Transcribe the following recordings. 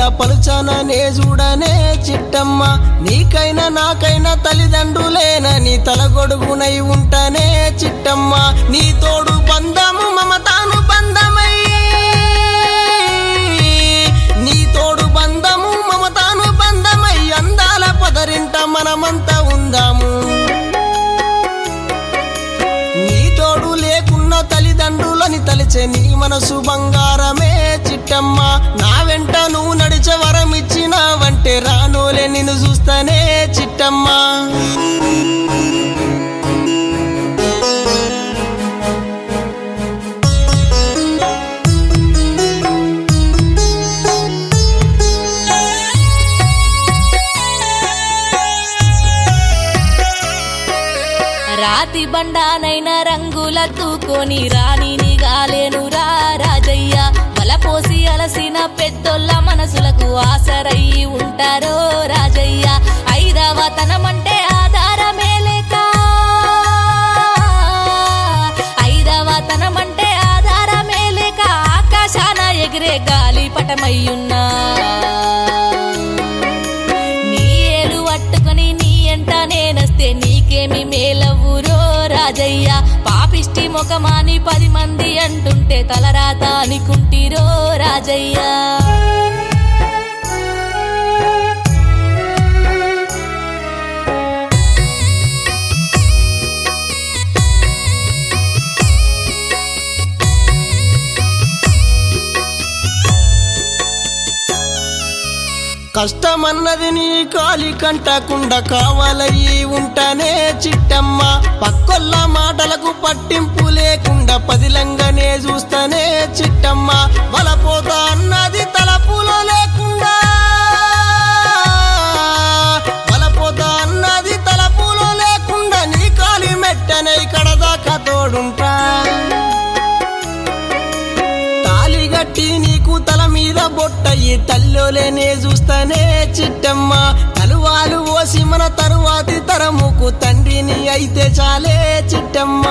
పలుచననే చూడనే చిట్టమ్మ నీకైనా నాకైనా తల్లిదండ్రులేనని తలగొడుగునై ఉంటనే చిట్టమ్మ నీ తోడు బంధము మమతాను బంధమై నీ తోడు బంధము మమతాను బంధమై అందాల పదరింట మనమంతా ఉందాము నీ తోడు లేకున్న తల్లిదండ్రులని తలిచే నీ మనసు బంగారమే చిట్టమ్మ నా వెంట నువ్వు నడిచే వరం ఇచ్చినావంటే రానోలే నిన్ను చూస్తానే చిట్టమ్మ రాతి బండానైన రంగుల తూకొని రాణిని గాలేను రా రాజయ్య వలపోసి అలసిన పెద్దోళ్ళ మనసులకు ఆసరయ్యి ఉంటారో రాజయ్య ఐదవ తనమంటే ఆధారమే లేక ఐదవ తనమంటే ఆధారమే లేక ఆకాశాన ఎగిరే గాలి పటమయ్యున్నా నీ ఏలు పట్టుకొని నీ ఎంట నేనొస్తే నీకేమి మేలవురో రాజయ్య పాపిష్టి ముఖమాని పది మంది అంటుంటే తలరాత అనుకుంటిరో రాజయ్య కష్టమన్నది నీ కాలి కంటకుండా కావాలయ్యి ఉంటానే చిట్టమ్మ పక్కొల్ల మాటలకు పట్టింపు లేకుండా పదిలంగానే చూస్తానే చిట్టమ్మ వలపోతా అన్నది తలపులో లేకుండా వలపోతా అన్నది తలపులో లేకుండా నీ కాలి మెట్టనే కడదాకా తోడుంటా తాలి గట్టి నీకు తల మీద బొట్టయి తల్లోలేనే చూస్తానే చిట్టమ్మ తలువాలు ఓసి మన తరువాతి తరముకు తండ్రిని అయితే చాలే చిట్టమ్మ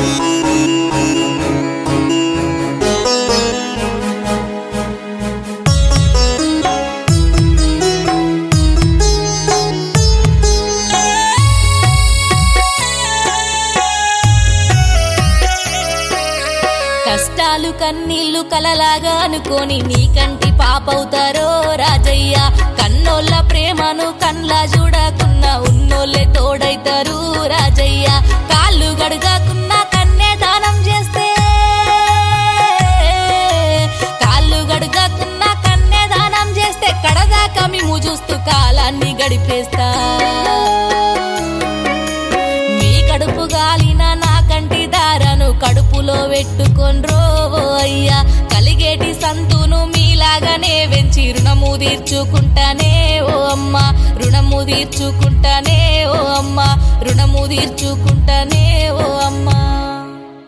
కష్టాలు కన్నీళ్లు కలలాగా అనుకొని నీ కంటి పాపవుతారో రాజయ్య కన్నోళ్ళ ప్రేమను కన్లా చూడకున్నా ఉన్నోళ్ళే తోడైతారు రాజయ్య కాళ్ళు గడగకున్నా కన్నే దానం చేస్తే కాళ్ళు గడగకున్నా కన్నే దానం చేస్తే కడదాకా మేము చూస్తూ కాలాన్ని గడిపేస్తా మీ కడుపు గాలిన నా కంటి దారను కడుపులో పెట్టుకొన్రో ఓ అయ్యా కలిగేటి సంతును మీలాగానే వెంచి రుణము తీర్చుకుంటానే ఓ అమ్మ రుణము తీర్చుకుంటానే ఓ అమ్మ రుణము తీర్చుకుంటానే ఓ అమ్మ